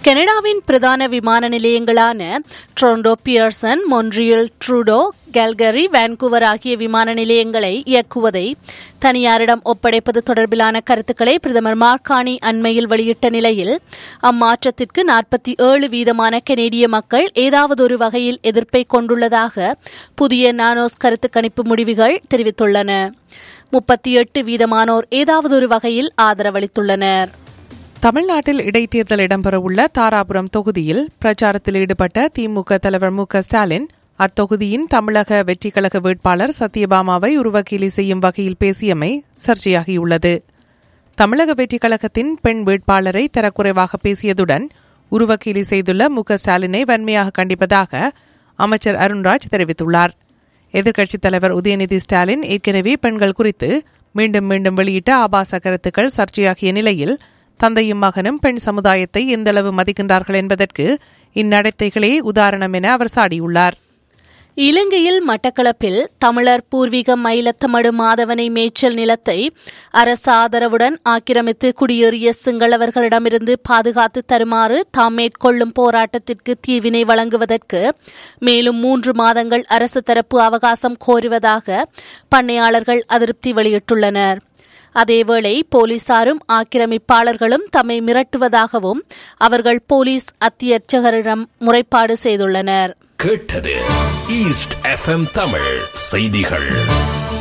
கனடாவின் பிரதான விமான நிலையங்களான Toronto Pearson Montreal Trudeau Calgary Vancouver ஆகிய விமான நிலையங்களை இயக்குவதை தனியாரிடம் ஒப்படைப்பது தொடர்பிலான கருத்துக்களை பிரதமர் மார்கானி அண்மையில் வெளியிட்ட நிலையில் அம்மாற்றத்திற்கு நாற்பத்தி ஏழு வீதமான கனேடிய மக்கள் ஏதாவது ஒரு வகையில் எதிர்ப்பை கொண்டுள்ளதாக புதிய நானோஸ் கருத்து கணிப்பு முடிவுகள் தெரிவித்துள்ளன முப்பத்தி எட்டு வீதமானோர் ஏதாவது ஒரு வகையில் ஆதரவளித்துள்ளனர் தமிழ்நாட்டில் இடைத்தேர்தல் இடம்பெறவுள்ள தாராபுரம் தொகுதியில் பிரச்சாரத்தில் ஈடுபட்ட திமுக தலைவர் மு க ஸ்டாலின் அத்தொகுதியின் தமிழக வெற்றிக்கழக வேட்பாளர் சத்யபாமாவை உருவக்கீலி செய்யும் வகையில் பேசியமை சர்ச்சையாகியுள்ளது தமிழக வெற்றிக் கழகத்தின் பெண் வேட்பாளரை தரக்குறைவாக பேசியதுடன் உருவக்கீலி செய்துள்ள மு க ஸ்டாலினை வன்மையாக கண்டிப்பதாக அமைச்சர் அருண்ராஜ் தெரிவித்துள்ளார் எதிர்க்கட்சித் தலைவர் உதயநிதி ஸ்டாலின் ஏற்கனவே பெண்கள் குறித்து மீண்டும் மீண்டும் வெளியிட்ட ஆபாச கருத்துக்கள் சர்ச்சையாகிய நிலையில் தந்தையும் மகனும் பெண் சமுதாயத்தை எந்தளவு மதிக்கின்றார்கள் என்பதற்கு இந்நடத்தைகளே உதாரணம் என அவர் சாடியுள்ளார் இலங்கையில் மட்டக்களப்பில் தமிழர் பூர்வீகம் மயிலத்தமடு மாதவனை மேய்ச்சல் நிலத்தை அரசு ஆதரவுடன் ஆக்கிரமித்து குடியேறிய சிங்களவர்களிடமிருந்து பாதுகாத்து தருமாறு தாம் மேற்கொள்ளும் போராட்டத்திற்கு தீர்வினை வழங்குவதற்கு மேலும் மூன்று மாதங்கள் அரசு தரப்பு அவகாசம் கோருவதாக பண்ணையாளர்கள் அதிருப்தி வெளியிட்டுள்ளனர் அதேவேளை போலீசாரும் ஆக்கிரமிப்பாளர்களும் தம்மை மிரட்டுவதாகவும் அவர்கள் போலீஸ் அத்தியட்சகரிடம் முறைப்பாடு செய்துள்ளனர் கேட்டது ஈஸ்ட் எஃப்எம் தமிழ் செய்திகள்